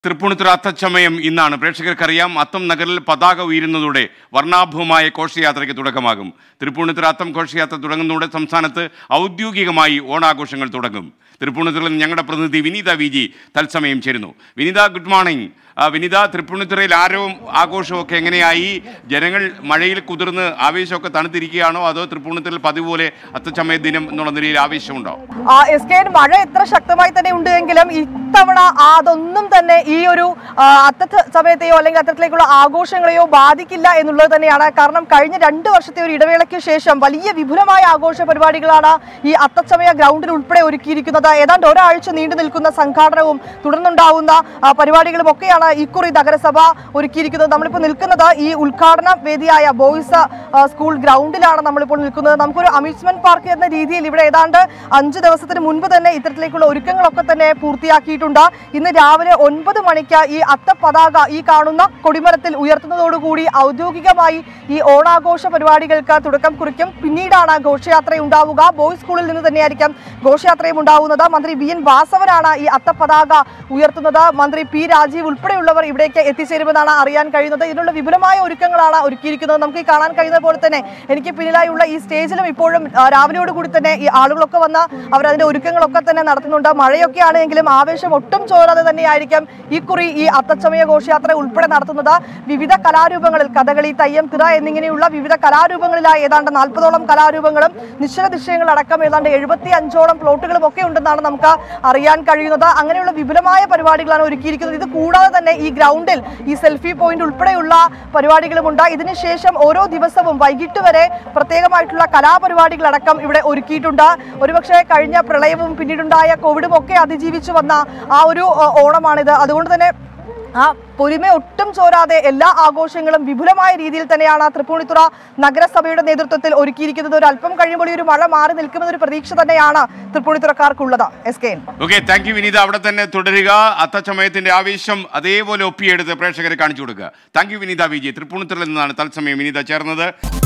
തൃപ്പൂണിത്തുറ അത്തച്ചമയം ഇന്നാണ് പ്രേക്ഷകർക്കറിയാം അത്തം നഗറിൽ പതാക ഉയരുന്നതോടെ വർണ്ണാഭമായ ഘോഷയാത്രയ്ക്ക് തുടക്കമാകും തൃപ്പൂണിത്തുറ അത്തം ഘോഷയാത്ര തുടങ്ങുന്നതോടെ സംസ്ഥാനത്ത് ഔദ്യോഗികമായി ഓണാഘോഷങ്ങൾ തുടങ്ങും തൃപ്പൂണിത്തുറയിൽ ഞങ്ങളുടെ പ്രതിനിധി വിനീത വി ജി തത്സമയം ചേരുന്നു വിനീത ഗുഡ് മോർണിംഗ് ആ, വിനീത തൃപ്പൂണിത്തുറയിൽ ആരവും ആഘോഷവും ഒക്കെ എങ്ങനെയായി ജനങ്ങൾ മഴയിൽ കുതിർന്ന് ആവേശമൊക്കെ തണുത്തിരിക്കുകയാണോ അതോ തൃപ്പൂണിത്തുറയിൽ പതിവ് പോലെ അത്തച്ചമയ ദിനം എന്നുള്ള നിലയിൽ ആവേശമുണ്ടോ ആ, എസ് കെ മഴ എത്ര ശക്തമായി തന്നെ ഉണ്ട് എങ്കിലും ഇത്തവണ അതൊന്നും തന്നെ ഈ ഒരു ആ, അത്തത്ത് സമയത്തെയോ അല്ലെങ്കിൽ അത്തരത്തിലേക്കുള്ള ആഘോഷങ്ങളെയോ ബാധിക്കില്ല എന്നുള്ളത് തന്നെയാണ് കാരണം കഴിഞ്ഞ രണ്ട് വർഷത്തെ ഒരു ഇടവേളയ്ക്ക് ശേഷം വലിയ വിപുലമായ ആഘോഷ പരിപാടികളാണ് ഈ അത്തച്ചമയ ഗ്രൗണ്ടിൽ ഉൾപ്പെടെ ഒരുക്കിയിരിക്കുന്നത് ഏതാണ്ട് ഒരാഴ്ച നീണ്ടു നിൽക്കുന്ന സംഘാടനവും തുടർന്നുണ്ടാവുന്ന ആ, പരിപാടികളും ഒക്കെയാണ് ഇക്കുറി നഗരസഭ ഒരുക്കിയിരിക്കുന്നത് നമ്മളിപ്പോൾ നിൽക്കുന്നത് ഈ ഉദ്ഘാടന വേദിയായ ബോയ്സ് ആ, സ്കൂൾ ഗ്രൗണ്ടിലാണ് നമ്മളിപ്പോൾ നിൽക്കുന്നത് നമുക്കൊരു അമ്യൂസ്മെന്റ് പാർക്ക് എന്ന രീതിയിൽ ഇവിടെ ഏതാണ്ട് അഞ്ച് ദിവസത്തിന് മുൻപ് തന്നെ ഇത്തരത്തിലേക്കുള്ള ഒരുക്കങ്ങളൊക്കെ തന്നെ പൂർത്തിയാക്കിയിട്ടുണ്ട് ഇന്ന് രാവിലെ ഒൻപത് മണിക്ക് ഈ അത്തപതാക ഈ കാണുന്ന കൊടിമരത്തിൽ ഉയർത്തുന്നതോടുകൂടി ഔദ്യോഗികമായി ഈ ഓണാഘോഷ പരിപാടികൾക്ക് തുടക്കം കുറിക്കും പിന്നീടാണ് ഘോഷയാത്ര ഉണ്ടാവുക ബോയ്സ് സ്കൂളിൽ നിന്ന് തന്നെയായിരിക്കും ഘോഷയാത്രയും ഉണ്ടാവുന്നത് മന്ത്രി വി എൻ വാസവനാണ് ഈ അത്തപതാക ഉയർത്തുന്നത് മന്ത്രി പി രാജീവ് ഉൾപ്പെടെയുള്ളവർ ഇവിടേക്ക് എത്തിച്ചേരുമെന്നാണ് അറിയാൻ കഴിയുന്നത് ഇതിനുള്ള വിപുലമായ ഒരുക്കങ്ങളാണ് ഒരുക്കിയിരിക്കുന്നത് നമുക്ക് ഈ കാണാൻ കഴിയുന്ന പോലെ തന്നെ എനിക്ക് പിന്നിലായുള്ള ഈ സ്റ്റേജിലും ഇപ്പോഴും ആ, രാവിലെയോട് കൂടി തന്നെ ഈ ആളുകളൊക്കെ വന്ന് അവർ അതിന്റെ ഒരുക്കങ്ങളൊക്കെ തന്നെ നടത്തുന്നുണ്ട് മഴയൊക്കെ ആണെങ്കിലും ആവേശം ഒട്ടും ചോരാതെ തന്നെയായിരിക്കും ഈ കുറി ഈ അത്തച്ചമയ ഘോഷയാത്ര ഉൾപ്പെടെ നടത്തുന്നത് വിവിധ കലാരൂപങ്ങളിൽ കഥകളി തയ്യം തിറ എന്നിങ്ങനെയുള്ള വിവിധ കലാരൂപങ്ങളിലായി ഏതാണ്ട് നാൽപ്പതോളം കലാരൂപങ്ങളും നിശ്ചല ദൃശ്യങ്ങളടക്കം ഏതാണ്ട് എഴുപത്തി അഞ്ചോളം പ്ലോട്ടുകളും ഒക്കെ ഉണ്ടെന്നാണ് നമുക്ക് അറിയാൻ കഴിയുന്നത് അങ്ങനെയുള്ള വിപുലമായ പരിപാടികളാണ് ഒരുക്കിയിരിക്കുന്നത് ഇത് കൂടാതെ തന്നെ ഈ ഗ്രൗണ്ടിൽ ഈ സെൽഫി പോയിന്റ് ഉൾപ്പെടെയുള്ള പരിപാടികളുമുണ്ട് ഇതിനുശേഷം ഓരോ ദിവസവും വൈകിട്ട് വരെ പ്രത്യേകമായിട്ടുള്ള കലാപരിപാടികളടക്കം ഇവിടെ ഒരുക്കിയിട്ടുണ്ട് ഒരുപക്ഷെ കഴിഞ്ഞ പ്രളയവും പിന്നീടുണ്ടായ കോവിഡും ഒക്കെ അതിജീവിച്ചു വന്ന ആ ഒരു ഏഹ്, ഓണമാണിത് അതുകൊണ്ട് തന്നെ ആ പൊലിമ ഒട്ടും ചോരാതെ എല്ലാ ആഘോഷങ്ങളും വിപുലമായ രീതിയിൽ തന്നെയാണ് തൃപ്പൂണിത്തുറ നഗരസഭയുടെ നേതൃത്വത്തിൽ ഒരുക്കിയിരിക്കുന്നത് ഒരു അല്പം കഴിയുമ്പോൾ ഈ ഒരു മഴ മാറി നിൽക്കുമെന്നൊരു പ്രതീക്ഷ തന്നെയാണ് തൃപ്പൂണിത്തുറക്കാർക്കുള്ളത് S K N okay thank you Vineetha അവിടെ തന്നെ തുടരുക അത്തച്ചമയത്തിന്റെ ആവേശം അതേപോലെ ഒപ്പിയെടുത്ത് പ്രേക്ഷകരെ കാണിച്ചു കൊടുക്കുക താങ്ക് യു വിനീത വിജയ് തൃപ്പൂണിത്തുറയിൽ നിന്നാണ് തത്സമയം വിനീത ചേർന്നത്